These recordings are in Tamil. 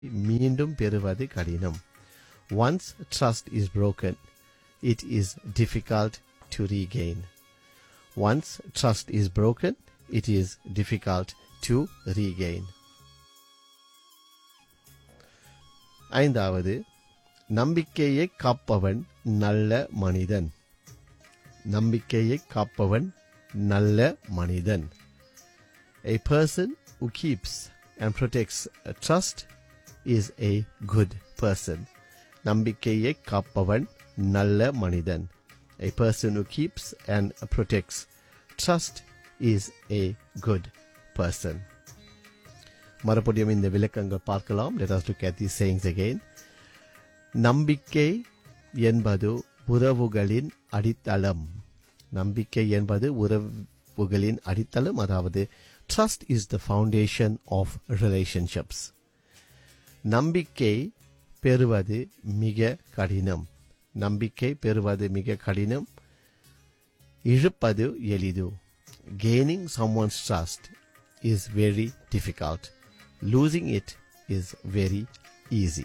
மீண்டும் பெறுவது கடினம் once trust is broken it is difficult to regain once trust is broken it is difficult to regain ஐந்தாவது நம்பிக்கையை காப்பவன் நல்ல மனிதன் நம்பிக்கையை காப்பவன் நல்ல மனிதன் A person who keeps and protects a trust is a good person. நம்பிக்கையை காப்பவன் நல்ல மனிதன். A person who keeps and protects trust is a good person. மறுபடியும் இந்த விளக்கங்கள் பார்க்கலாம் let us look at these sayings again நம்பிக்கை என்பது உறவுகளின் அடித்தளம் நம்பிக்கை என்பது உறவுகளின் அடித்தளம் அதாவது trust is the foundation of relationships நம்பிக்கை பெறுவது மிக கடினம் நம்பிக்கை பெறுவது மிக கடினம் இழுப்பது எளிது gaining someone's trust is very difficult losing it is very easy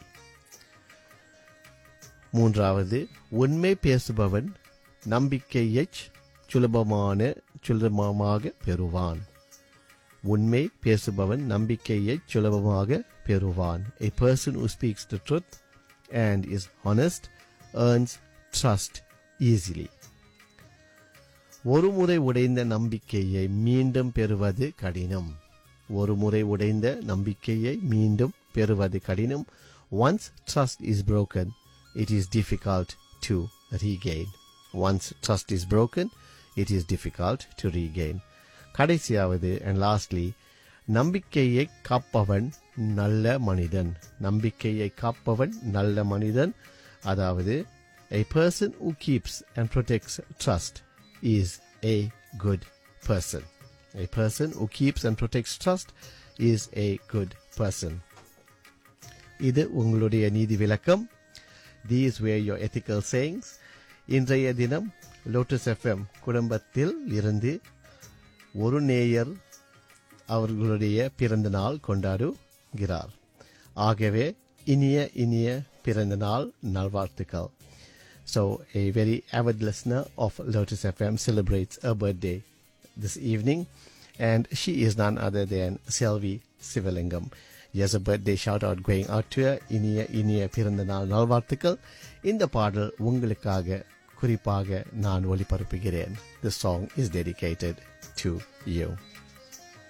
மூன்றாவது உண்மை பேசுபவன் நம்பிக்கையை சுலபமான சுலபமாக பெறுவான் உண்மை பேசுபவன் நம்பிக்கையை சுலபமாக பெறுவான் a person who speaks the truth and is honest earns trust easily ஒரு முறை உடைந்த நம்பிக்கையை மீண்டும் பெறுவது கடினம் ஒரு முறை உடைந்த நம்பிக்கையை மீண்டும் பெறுவது கடினம் once trust is broken it is difficult to regain once trust is broken it is difficult to regain கடைசியாவது and lastly நம்பிக்கையை காப்பவன் நல்ல மனிதன் நம்பிக்கையை காப்பவன் நல்ல மனிதன் அதாவது a person who keeps and protects trust is a good person a person who keeps and protects trust is a good person இது உங்களுடைய நீதி விளக்கம் these were your ethical sayings இன்றைய தினம் லோட்டஸ் எஃப்எம் குடும்பத்தில் இருந்து ஒரு நேயர் அவர்களுடைய பிறந்த நாள் கொண்டாடுகிறார் ஆகவே இனிய இனிய பிறந்த நாள் நல்வாழ்த்துக்கள் So a very avid listener of Lotus FM celebrates her birthday this evening and she is none other than Selvi Sivalingam. Yes, a birthday shout out going out to her. இனிய இனிய பிறந்த நாள் நல்வாழ்த்துக்கள் இந்த பாடல் உங்களுக்காக குறிப்பாக நான் ஒளிபரப்புகிறேன் The song is dedicated to you.